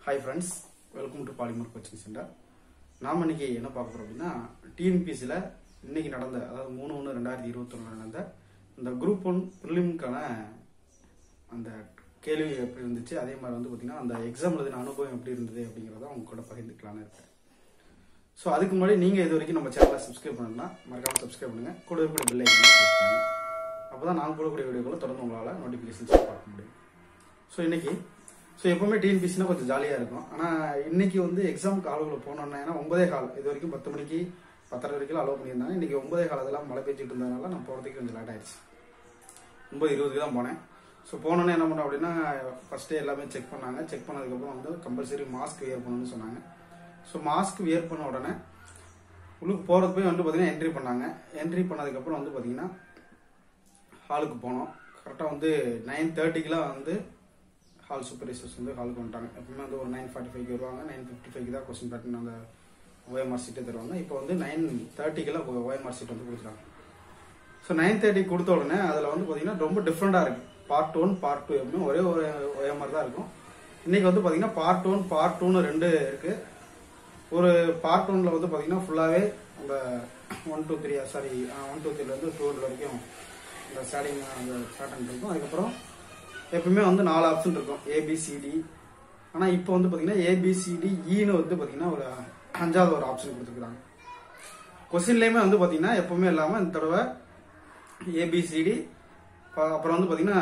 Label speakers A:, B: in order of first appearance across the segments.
A: hi friends welcome to Polimer coaching centre நாம் இன்னைக்கு என்ன பார்க்க போறோம் அப்படின்னா டிஎன்பிசியில் இன்னைக்கு நடந்த அதாவது மூணு ஒன்று ரெண்டாயிரத்தி இருபத்தொன்னு நடந்த இந்த குரூப் ஒன் ப்ரிலிம்க்கான அந்த கேள்வி எப்படி இருந்துச்சு அதே மாதிரி வந்து பார்த்தீங்கன்னா அந்த எக்ஸாம் எழுதின அனுபவம் எப்படி இருந்தது அப்படிங்கிறத அவங்க கூட பகிர்ந்துக்கலான்னு இருக்கேன் ஸோ அதுக்கு முன்னாடி நீங்கள் இது வரைக்கும் நம்ம சேனலை சப்ஸ்கிரைப் பண்ணணும்னா மறக்காம சப்ஸ்கிரைப் பண்ணுங்க கூட இருக்கிற பெல் ஐக்கனை ப்ரெஸ் பண்ணுங்க அப்போ தான் நாங்கள் போடக்கூடிய வீடியோக்களை தொடர்ந்து உங்களால் நோட்டிஃபிகேஷன்ஸ் பார்க்க முடியும் ஸோ இன்னைக்கு ஸோ எப்பவுமே டிஎன்பிசினா கொஞ்சம் ஜாலியாக இருக்கும் ஆனால் இன்னைக்கு வந்து எக்ஸாமுக்கு ஆளுகளை போனோன்னா ஏன்னா ஒன்பதே கால் இது வரைக்கும் பத்து மணிக்கு பத்தரை வரைக்கும் அலோவ் பண்ணியிருந்தாங்க இன்னைக்கு ஒன்பதே கால் அதெல்லாம் மழை பெஞ்சிட்டு இருந்ததுனால நான் போகிறதுக்கு கொஞ்சம் லேட் ஆயிடுச்சு ஒன்பது இருபதுக்கு தான் போனேன் ஸோ போனோன்னே என்ன பண்ணோம் அப்படின்னா ஃபஸ்ட்டே எல்லாமே செக் பண்ணாங்க செக் பண்ணதுக்கப்புறம் வந்து கம்பல்சரி மாஸ்க் வியர் பண்ணணும்னு சொன்னாங்க ஸோ மாஸ்க் வியர் பண்ண உடனே உள்ளுக்கு போகிறது போய் வந்து பார்த்தீங்கன்னா என்ட்ரி பண்ணாங்க என்ட்ரி பண்ணதுக்கப்புறம் வந்து பார்த்தீங்கன்னா ஹாலுக்கு போனோம் கரெக்டாக வந்து நைன் தேர்ட்டிக்கெலாம் வந்து ஹால் சூப்பர்வைசர்ஸ் வந்து ஹாலுக்கு வந்துட்டாங்க எப்பவுமே வந்து ஒரு நைன் ஃபார்ட்டி ஃபைவ்க்கு வருவாங்க நைன் ஃபிஃப்டி ஃபைவ்க்கு தான் கொஸ்டின் பேட்டர்ன் அந்த ஓஎம்ஆர் சீட்டை தருவாங்க இப்போ வந்து நைன் தேர்ட்டிக்கெல்லாம் ஓஎம்ஆர் சீட் வந்து கொடுத்துட்டாங்க ஸோ நைன் தேர்ட்டி கொடுத்த உடனே அதில் வந்து பார்த்தீங்கன்னா ரொம்ப டிஃப்ரெண்ட்டாக இருக்குது பார்ட் ஒன் பார்ட் டூ எப்படியும் ஒரே ஒரு ஓஎம்ஆர் தான் இருக்கும் இன்னைக்கு வந்து பார்த்தீங்கன்னா பார்ட் ஒன் பார்ட் டூன்னு ரெண்டு இருக்குது ஒரு பார்ட் ஒன்ல வந்து பார்த்தீங்கன்னா ஃபுல்லாகவே அந்த one two three sorry one two த்ரீலேருந்து டூ வரைக்கும் இந்த ஸ்டார்டிங் அந்த பேட்டர்ன் இருக்கும் அதுக்கப்புறம் எப்பவுமே வந்து நாலு ஆப்ஷன் இருக்கும் ஏபிசிடி ஆனால் இப்போ வந்து பார்த்தீங்கன்னா ஏபிசிடி ஈன்னு வந்து பார்த்தீங்கன்னா ஒரு அஞ்சாவது ஒரு ஆப்ஷன் கொடுத்துருக்குறாங்க கொஸ்டின்லேயுமே வந்து பார்த்தீங்கன்னா எப்பவுமே இல்லாமல் இந்த தடவை ஏபிசிடி அப்புறம் வந்து பார்த்தீங்கன்னா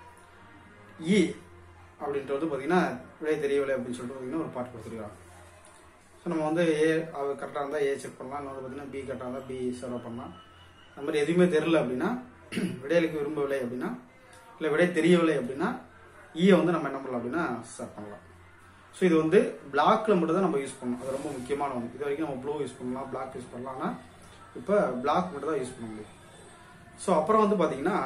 A: இ அப்படின்ட்டு வந்து பார்த்தீங்கன்னா விடை தெரியவில்லை அப்படின்னு சொல்லிட்டு பார்த்தீங்கன்னா ஒரு பாட்டு கொடுத்துருக்காங்க ஸோ நம்ம வந்து ஏ அது கரெக்டாக இருந்தால் ஏ செக் பண்ணலாம் இன்னொரு பார்த்தீங்கன்னா பி கரெக்டாக இருந்தால் பி செலவு பண்ணலாம் அந்த மாதிரி எதுவுமே தெரியல அப்படின்னா விடையளிக்க விரும்பவில்லை அப்படின்னா இல்லை விடை தெரியவில்லை அப்படின்னா ஈயை வந்து நம்ம என்ன பண்ணலாம் அப்படின்னா ஸ்டார்ட் பண்ணலாம் ஸோ இது வந்து பிளாக்ல மட்டும் தான் நம்ம யூஸ் பண்ணணும் அது ரொம்ப முக்கியமான ஒன்று இது வரைக்கும் நம்ம ப்ளூ யூஸ் பண்ணலாம் பிளாக் யூஸ் பண்ணலாம் ஆனால் இப்போ பிளாக் மட்டும் தான் யூஸ் பண்ண முடியும் ஸோ அப்புறம் வந்து பார்த்தீங்கன்னா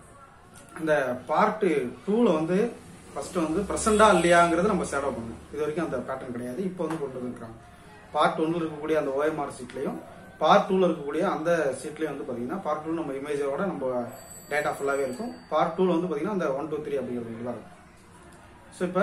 A: அந்த பார்ட்டு டூவில் வந்து ஃபர்ஸ்ட் வந்து ப்ரெசண்டா இல்லையாங்கிறத நம்ம சேடோ பண்ணணும் இது வரைக்கும் அந்த பேட்டர்ன் கிடையாது இப்போ வந்து கொண்டு வந்துருக்காங்க பார்ட் ஒன்ல இருக்கக்கூடிய அந்த ஓஎம்ஆர் சீட்லையும் பார்ட் டூல இருக்கக்கூடிய அந்த சீட்லயும் வந்து பாத்தீங்கன்னா பார்ட் டூ நம்ம இமேஜோட நம்ம டேட்டா ஃபுல்லாவே இருக்கும் பார்ட் டூல வந்து பாத்தீங்கன்னா அந்த ஒன் டூ த்ரீ அப்படிங்கிறது தான் இருக்கும் ஸோ இப்போ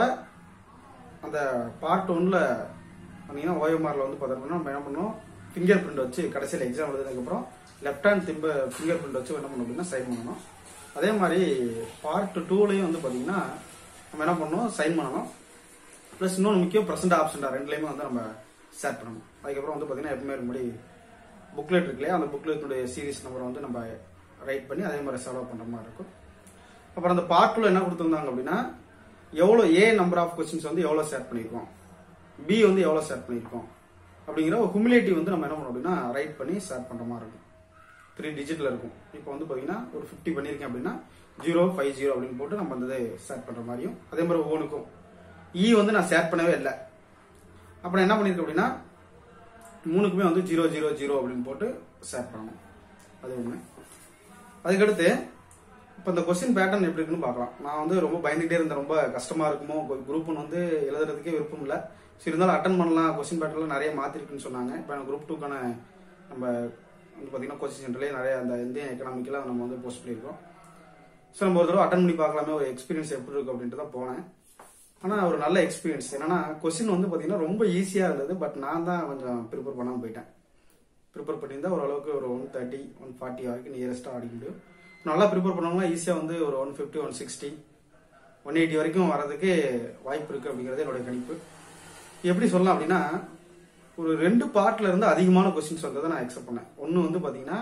A: அந்த பார்ட் ஒன்ல பார்த்தீங்கன்னா ஓஎம்ஆர்ல வந்து பார்த்தோம்னா நம்ம என்ன பண்ணோம் ஃபிங்கர் பிரிண்ட் வச்சு கடைசியில் எக்ஸாம் எழுதுனதுக்கப்புறம் left hand thumb fingerprint வச்சு என்ன பண்ணணும் அப்படின்னா சைன் பண்ணணும் அதே மாதிரி பார்ட் டூலையும் வந்து பார்த்தீங்கன்னா நம்ம என்ன பண்ணணும் சைன் பண்ணணும் ப்ளஸ் இன்னொன்று முக்கியம் ப்ரெசென்ட் ஆப்ஷன் ரெண்டுலேயுமே வந்து நம்ம செட் பண்ணணும் அதுக்கப்புறம் வந்து பார்த்தீங்கன்னா எப்பவுமே முன்னாடி புக்லெட் இருக்கு இல்லையா அந்த புக்லெட்டுடைய சீரிஸ் நம்பரை வந்து நம்ம ரைட் பண்ணி அதே மாதிரி செலவு பண்ணுற மாதிரி இருக்கும் அப்புறம் அந்த பார்ட் டூவில் என்ன கொடுத்துருந்தாங்க அப்படின்னா எவ்வளோ ஏ நம்பர் ஆஃப் கொஸ்டின்ஸ் வந்து எவ்வளோ ஷேர் பண்ணியிருக்கோம் பி வந்து எவ்வளோ ஷேர் பண்ணியிருக்கோம் அப்படிங்கிற ஒரு ஹுமிலேட்டிவ் வந்து நம்ம என்ன பண்ணோம் அப்படின்னா ரைட் பண்ணி ஷேர் பண்ணுற மாதிரி இருக்கும் த்ரீ டிஜிட்டில் இருக்கும் இப்போ வந்து பார்த்தீங்கன்னா ஒரு ஃபிஃப்டி பண்ணியிருக்கேன் அப்படின்னா ஜீரோ ஃபைவ் ஜீரோ அப்படின்னு போட்டு நம்ம வந்து ஷேர் பண்ணுற மாதிரியும் அதே மாதிரி ஒவ்வொன்றுக்கும் இ வந்து நான் ஷேர் பண்ணவே இல்லை அப்புறம் என்ன பண்ணியிருக்கேன் அப்படின்னா மூணுக்குமே வந்து ஜீரோ ஜீரோ ஜீரோ அப்படின்னு போட்டு ஷேர் பண்ணணும் அது ஒன்று அதுக்கடுத்து இப்போ இந்த கொஸ்டின் பேட்டர்ன் எப்படி இருக்குன்னு பார்க்கலாம் நான் வந்து ரொம்ப பயந்துகிட்டே இருந்தேன் ரொம்ப கஷ்டமா இருக்குமோ குரூப் ஒன் வந்து எழுதுறதுக்கே விருப்பம் இல்லை சரி இருந்தாலும் அட்டன் பண்ணலாம் கொஸ்டின் பேட்டர்லாம் நிறைய மாற்றிருக்குன்னு சொன்னாங்க இப்போ குரூப் டூக்கான நம்ம வந்து பார்த்தீங்கன்னா கோச்சிங் சென்டர்லேயே நிறைய அந்த இந்தியன் எக்கனாமிக்கெலாம் நம்ம வந்து போஸ்ட் பண்ணியிருக்கோம் ஸோ நம்ம ஒரு தடவை அட்டன் பண்ணி பார்க்கலாமே ஒரு எக்ஸ்பீரியன்ஸ் எப்படி இருக்கு அப்படின்ட்டு தான் போனேன் ஆனால் ஒரு நல்ல எக்ஸ்பீரியன்ஸ் என்னன்னா கொஸ்டின் வந்து பார்த்தீங்கன்னா ரொம்ப ஈஸியாக இருந்தது பட் நான் தான் கொஞ்சம் ப்ரிப்பேர் பண்ணாமல் போயிட்டேன் ப்ரிப்பேர் பண்ணியிருந்தா ஓரளவுக்கு ஒரு ஒன் தேர்ட்டி ஒன் ஃபார்ட்டி வரைக்கும் நியரஸ்ட்டாக அடிக்க முடியும் நல்லா ப்ரிப்பேர் பண்ணவங்க ஈஸியாக வந்து ஒரு one fifty one sixty one eighty வரைக்கும் வரதுக்கு வாய்ப்பு இருக்குது அப்படிங்கிறது என்னுடைய கணிப்பு எப்படி சொல்லலாம் அப்படின்னா ஒரு ரெண்டு பார்ட்ல இருந்து அதிகமான கொஸ்டின்ஸ் வந்ததை நான் எக்ஸப்ட் பண்ணேன் ஒன்று வந்து பார்த்தீங்கன்னா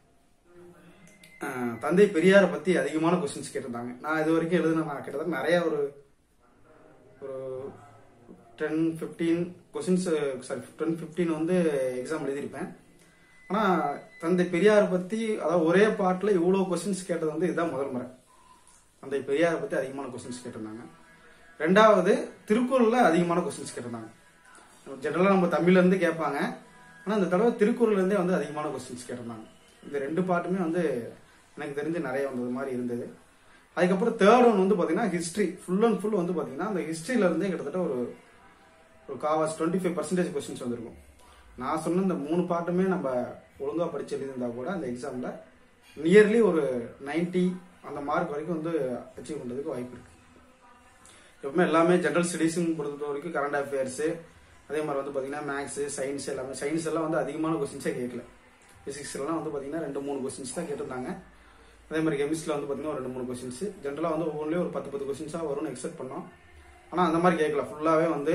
A: தந்தை பெரியாரை பற்றி அதிகமான கொஸ்டின்ஸ் கேட்டிருந்தாங்க நான் இது வரைக்கும் எழுதுன நான் கிட்டத்தட்ட நிறைய ஒரு ஒரு ten fifteen questions sorry ten fifteen வந்து எக்ஸாம் எழுதியிருப்பேன் ஆனால் தந்தை பெரியாரை பற்றி அதாவது ஒரே பாட்டில் இவ்வளோ கொஸ்டின்ஸ் கேட்டது வந்து இதுதான் முதல் முறை தந்தை பெரியாரை பற்றி அதிகமான கொஸ்டின்ஸ் கேட்டிருந்தாங்க ரெண்டாவது திருக்குறளில் அதிகமான கொஸ்டின்ஸ் கேட்டிருந்தாங்க ஜென்ரலாக நம்ம தமிழ்லேருந்து கேட்பாங்க ஆனால் இந்த தடவை திருக்குறள்லேருந்தே வந்து அதிகமான கொஸ்டின்ஸ் கேட்டிருந்தாங்க இந்த ரெண்டு பாட்டுமே வந்து எனக்கு தெரிஞ்சு நிறைய வந்தது மாதிரி இருந்தது அதுக்கப்புறம் தேர்ட் ஒன் வந்து பார்த்தீங்கன்னா ஹிஸ்ட்ரி ஃபுல் அண்ட் ஃபுல் வந்து பார்த்தீங்கன்னா அந்த ஹிஸ்ட்ரியிலேருந்தே கிட்டத்தட்ட ஒரு ஒரு காவாஸ் டுவெண்ட்டி ஃபைவ் பர்சன்டேஜ் கொஸ்டின்ஸ் வந்திருக்கும் நான் சொன்ன இந்த மூணு பாட்டுமே நம்ம ஒழுங்காக படிச்சு எழுதியிருந்தா கூட அந்த எக்ஸாமில் நியர்லி ஒரு நைன்டி அந்த மார்க் வரைக்கும் வந்து அச்சீவ் பண்ணுறதுக்கு வாய்ப்பு இருக்கு எப்பவுமே எல்லாமே ஜென்ரல் ஸ்டடீஸும் பொறுத்த வரைக்கும் கரண்ட் அஃபேர்ஸு அதே மாதிரி வந்து பார்த்தீங்கன்னா மேக்ஸு சயின்ஸ் எல்லாமே சயின்ஸ் எல்லாம் வந்து அதிகமான கொஸ்டின்ஸே கேட்கல ஃபிசிக்ஸ்லாம் வந்து பார்த்தீங்கன்னா ரெண்டு மூணு கொஸ்டின்ஸ் தான் கேட்டிருந்தாங்க அதே மாதிரி கெமிஸ்ட்ரியில் வந்து பார்த்தீங்கன்னா ஒரு ரெண்டு மூணு கொஸ்டின்ஸ் ஜென்ரலாக வந்து ஒவ்வொன்றிலையும் ஒரு பத்து பத்து கொஸ்டின்ஸாக வரும்னு எக்ஸ்பெக்ட் பண்ணோம் ஆனால் அந்த மாதிரி கேட்கல ஃபுல்லாகவே வந்து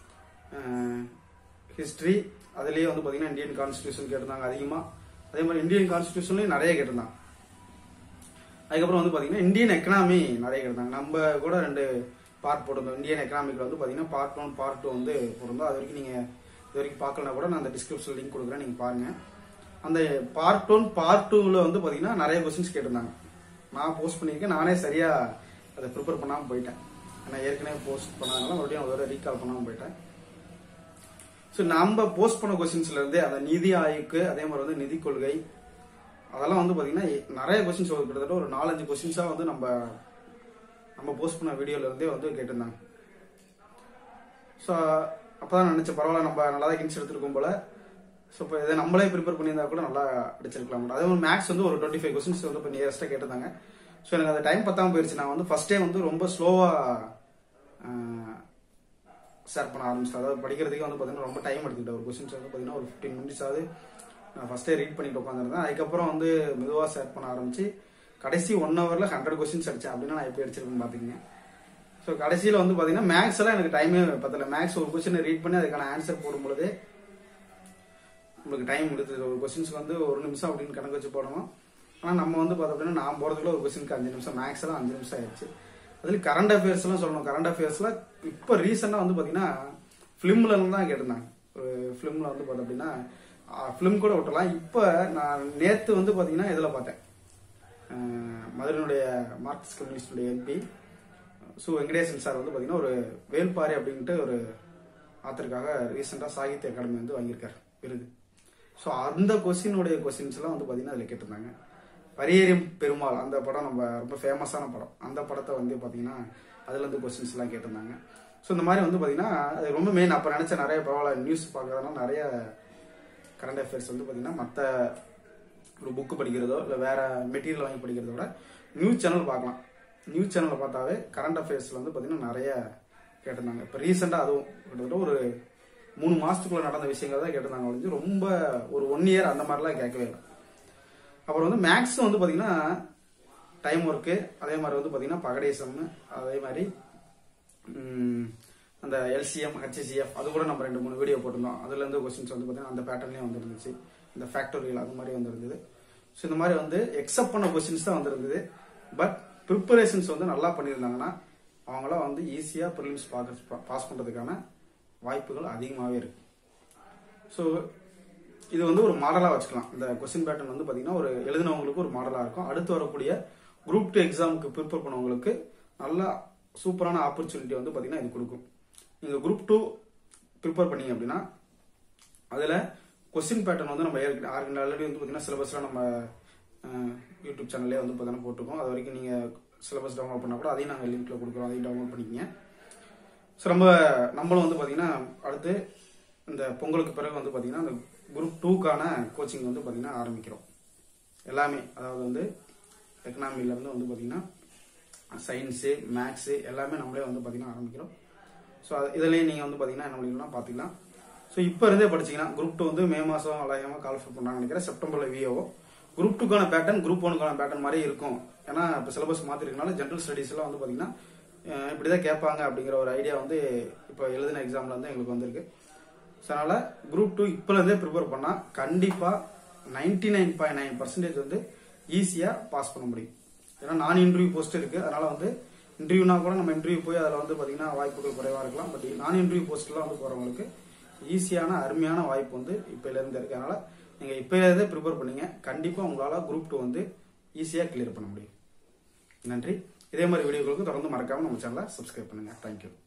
A: ஹிஸ்ட்ரி அதுலேயே வந்து பார்த்தீங்கன்னா இந்தியன் கான்ஸ்டியூஷன் கேட்டிருந்தாங்க அதிகமாக அதே மாதிரி இந்தியன் கான்ஸ்டியூஷன்லேயும் நிறைய கேட்டிருந்தாங்க அதுக்கப்புறம் வந்து பார்த்தீங்கன்னா இந்தியன் எக்கனாமி நிறைய கேட்டிருந்தாங்க நம்ம கூட ரெண்டு பார்ட் போட்டிருந்தோம் இந்தியன் எக்கனாமிக்கில் வந்து பார்த்தீங்கன்னா பார்ட் ஒன் பார்ட் டூ வந்து போட்டிருந்தோம் அது வரைக்கும் நீங்கள் இது வரைக்கும் பார்க்கலனா கூட நான் அந்த டிஸ்கிரிப்ஷன் லிங்க் கொடுக்குறேன் நீங்கள் பாருங்கள் அந்த பார்ட் ஒன் பார்ட் டூவில் வந்து பார்த்தீங்கன்னா நிறைய கொஸ்டின்ஸ் கேட்டிருந்தாங்க நான் போஸ்ட் பண்ணியிருக்கேன் நானே சரியாக அதை ப்ரிப்பேர் பண்ணாமல் போயிட்டேன் நான் ஏற்கனவே போஸ்ட் பண்ணாதனால மறுபடியும் ஒரு ரீகால் பண்ணாமல் போயிட்டேன் ஸோ நம்ம போஸ்ட் பண்ண கொஸ்டின்ஸ்ல இருந்தே அந்த நிதி ஆய்வுக்கு அதே மாதிரி வந்து நிதி கொள்கை அதெல்லாம் வந்து பார்த்தீங்கன்னா நிறைய கொஸ்டின்ஸ் கிட்டத்தட்ட ஒரு நாலஞ்சு கொஸ்டின்ஸாக வந்து நம்ம நம்ம போஸ்ட் பண்ண வீடியோல இருந்தே வந்து கேட்டிருந்தாங்க ஸோ அப்பதான் நினைச்சேன் பரவாயில்ல நம்ம நல்லா தான் ஹிண்ட்ஸ் எடுத்திருக்கோம் போல ஸோ இப்போ இதை நம்மளே ப்ரிப்பேர் பண்ணியிருந்தா கூட நல்லா அடிச்சிருக்கலாம் அதே மாதிரி மேக்ஸ் வந்து ஒரு டுவெண்ட்டி ஃபைவ் கொஸ்டின்ஸ் வந்து இப்போ நியரஸ்ட்டாக கேட்டிருந்தாங்க ஸோ எனக்கு அந்த டைம் பத்தாம போயிருச்சு நான் வந்து ஃபர்ஸ்டே வந்து ரொம்ப ஸ்லோவாக ஷேர் பண்ண ஆரம்பிச்சிட்டேன் அதாவது படிக்கிறதுக்கு வந்து பார்த்தீங்கன்னா ரொம்ப டைம் எடுத்துக்கிட்டேன் ஒரு கொஸ்டின்ஸ் வந்து பார்த்தீங்கன்னா ஒரு ஃபிஃப்டீன் மினிட்ஸ் ஆகுது நான் ஃபர்ஸ்டே ரீட் பண்ணிட்டு உட்காந்துருந்தேன் அதுக்கப்புறம் வந்து மெதுவாக ஷேர் பண்ண ஆரம்பிச்சு கடைசி ஒன் ஹவரில் ஹண்ட்ரட் கொஸ்டின்ஸ் அடிச்சேன் அப்படின்னா நான் எப்படி அடிச்சிருக்கேன் பார்த்துக்கங்க ஸோ கடைசியில் வந்து பார்த்தீங்கன்னா மேக்ஸ் எல்லாம் எனக்கு டைமே பத்தல மேக்ஸ் ஒரு கொஸ்டின் ரீட் பண்ணி அதுக்கான ஆன்சர் போடும் பொழுதே உங்களுக்கு டைம் எடுத்தது ஒரு கொஸ்டின்ஸ்க்கு வந்து ஒரு நிமிஷம் அப்படின்னு கணக்கு வச்சு போடணும் ஆனால் நம்ம வந்து பார்த்தோம் அப்படின்னா நான் போகிறதுக்குள்ள ஒரு கொஸ்டினுக்கு அஞ்சு நிமிஷம் மேக்ஸ் எல்லாம் அஞ்சு நிமிஷம் ஆயிடுச்சு அதில் கரண்ட் அஃபேர்ஸ் எல்லாம் சொல்லணும் கரண்ட் அஃபேர்ஸ்ல இப்போ ரீசெண்டாக வந்து பார்த்தீங்கன்னா ஃபிலிம்ல இருந்து தான் கேட்டிருந்தாங்க ஒரு ஃபிலிம்ல வந்து பார்த்தோம் அப்படின்னா ஃபிலிம் கூட விட்டலாம் இப்போ நான் நேற்று வந்து பார்த்தீங்கன்னா இதில் பார்த்தேன் அஹ் மதுரையினுடைய மார்க்சிஸ்ட் கம்யூனிஸ்டுடைய எம்பி சு வெங்கடேசன் சார் வந்து பார்த்தீங்கன்னா ஒரு வேல்பாரி அப்படின்ட்டு ஒரு ஆத்தருக்காக ரீசெண்டாக சாகித்ய அகாடமி வந்து வாங்கியிருக்காரு விருது ஸோ அந்த கொஸ்டினுடைய கொஸ்டின்ஸ்லாம் வந்து பார்த்தீங்கன்னா அதில் கேட்டிருந்தாங்க பரியேறும் பெருமாள் அந்த படம் நம்ம ரொம்ப ஃபேமஸான படம் அந்த படத்தை வந்து பார்த்தீங்கன்னா அதுலேருந்து கொஸ்டின்ஸ்லாம் கேட்டிருந்தாங்க ஸோ இந்த மாதிரி வந்து பார்த்தீங்கன்னா அது ரொம்ப மெயின் அப்போ நினச்ச நிறைய பரவாயில்ல நியூஸ் பார்க்கறதுனால நிறைய கரண்ட் அஃபேர்ஸ் வந்து பார்த்தீங்கன்னா மற்ற ஒரு புக்கு படிக்கிறதோ இல்லை வேற மெட்டீரியல் வாங்கி படிக்கிறத விட நியூஸ் சேனல் பார்க்கலாம் நியூஸ் சேனலில் பார்த்தாவே கரண்ட் அஃபேர்ஸில் வந்து பார்த்தீங்கன்னா நிறைய கேட்டிருந்தாங்க இப்போ ரீசெண்டாக அதுவும் கிட்டத்தட்ட ஒரு மூணு மாசத்துக்குள்ள நடந்த விஷயங்கள் தான் கேட்டிருந்தாங்க ஒழிஞ்சு ரொம்ப ஒரு ஒன் இயர் அந்த மாதிரிலாம் கேட்கவே இல்லை அப்புறம் வந்து மேக்ஸ் வந்து பார்த்தீங்கன்னா டைம் ஒர்க்கு அதே மாதிரி வந்து பார்த்தீங்கன்னா பகடேசம் அதே மாதிரி ம், அந்த எல்சிஎம் ஹெச்சிஎஃப் அது கூட நம்ம ரெண்டு மூணு வீடியோ போட்டிருந்தோம் அதுலேருந்து கொஸ்டின்ஸ் வந்து பார்த்தீங்கன்னா அந்த பேட்டர்ன்லேயே வந்துருந்துச்சு இந்த ஃபேக்டோரியல் அது மாதிரி வந்துருந்தது ஸோ இந்த மாதிரி வந்து எக்ஸப்ட் பண்ண கொஸ்டின்ஸ் தான் வந்திருந்தது பட் ப்ரிப்பரேஷன்ஸ் வந்து நல்லா பண்ணியிருந்தாங்கன்னா அவங்களாம் வந்து ஈஸியாக ப்ரிலிம்ஸ் பார்க்க பாஸ் பண்ணுறதுக்கான வாய்ப்புகள் அதிகமாகவே இருக்கு ஸோ இது வந்து ஒரு மாடலாக வச்சுக்கலாம் இந்த கொஸ்டின் பேட்டர்ன் வந்து பார்த்தீங்கன்னா ஒரு எழுதினவங்களுக்கு ஒரு மாடலாக இருக்கும் அடுத்து வரக்கூடிய குரூப் டூ எக்ஸாமுக்கு ப்ரிப்பேர் பண்ணவங்களுக்கு நல்ல சூப்பரான ஆப்பர்ச்சுனிட்டி வந்து பார்த்தீங்கன்னா இது கொடுக்கும் நீங்கள் குரூப் டூ ப்ரிப்பேர் பண்ணீங்க அப்படின்னா அதில் கொஸ்டின் பேட்டர்ன் வந்து நம்ம ஏற்கனவே ஆல்ரெடி வந்து பார்த்தீங்கன்னா சிலபஸ்லாம் நம்ம அஹ், யூடியூப் சேனல்லே வந்து பார்த்தீங்கன்னா போட்டிருக்கோம் அது வரைக்கும் நீங்கள் சிலபஸ் டவுன்லோட் பண்ணால் கூட அதையும் நாங்கள் லிங்க்ல கொடுக்குறோம் அதையும் டவுன்லோட் பண்ணிக்கங்க ஸோ நம்ம நம்மளும் வந்து பார்த்தீங்கன்னா அடுத்து இந்த பொங்கலுக்கு பிறகு வந்து பார்த்தீங்கன்னா அந்த குரூப் டூக்கான கோச்சிங் வந்து பார்த்தீங்கன்னா ஆரம்பிக்கிறோம் எல்லாமே அதாவது வந்து எக்கனாமிலேருந்து வந்து பார்த்தீங்கன்னா சயின்ஸு மேக்ஸு எல்லாமே நம்மளே வந்து பார்த்தீங்கன்னா ஆரம்பிக்கிறோம் ஸோ இதுலேயும் நீங்கள் வந்து பார்த்தீங்கன்னா என்ன பண்ணிக்கலாம் பார்த்துக்கலாம் ஸோ இப்போ இருந்தே படிச்சீங்கன்னா குரூப் டூ வந்து மே மாதம் அலையமாக கால்ஃபர் பண்ணாங்கன்னு நினைக்கிறேன் செப்டம்பரில் விஓ குரூப் டூக்கான பேட்டர்ன் குரூப் ஒனுக்கான பேட்டர்ன் மாதிரி இருக்கும் ஏன்னா இப்போ சிலபஸ் மாற்றிருக்கனால ஜென்ரல் ஸ்டடீஸ் எல்லாம் வந்து பார்த்தீங்கன்னா அஹ் இப்படி தான் கேட்பாங்க அப்படிங்கிற ஒரு ஐடியா வந்து இப்போ எழுதின எக்ஸாம்ல இருந்து எங்களுக்கு வந்திருக்கு ஸோ அதனால் குரூப் டூ இப்போலேருந்தே ப்ரிப்பேர் பண்ணால் கண்டிப்பாக ninety nine point nine percentage வந்து ஈஸியாக பாஸ் பண்ண முடியும் ஏன்னா நான் இன்டர்வியூ போஸ்ட் இருக்கு அதனால வந்து இன்டர்வியூனா கூட நம்ம இன்டர்வியூ போய் அதில் வந்து பார்த்தீங்கன்னா வாய்ப்புகள் குறைவாக இருக்கலாம் பட் நான் இன்டர்வியூ போஸ்ட்லாம் வந்து போகிறவங்களுக்கு ஈஸியான அருமையான வாய்ப்பு வந்து இப்போலேருந்து இருக்கு அதனால நீங்கள் இப்போலேருந்தே ப்ரிப்பேர் பண்ணீங்க கண்டிப்பாக உங்களால் குரூப் டூ வந்து ஈஸியாக கிளியர் பண்ண முடியும் நன்றி இதே மாதிரி வீடியோக்களுக்கு தொடர்ந்து மறக்காம நம்ம சேனலை சப்ஸ்கிரைப் பண்ணுங்க தேங்க்யூ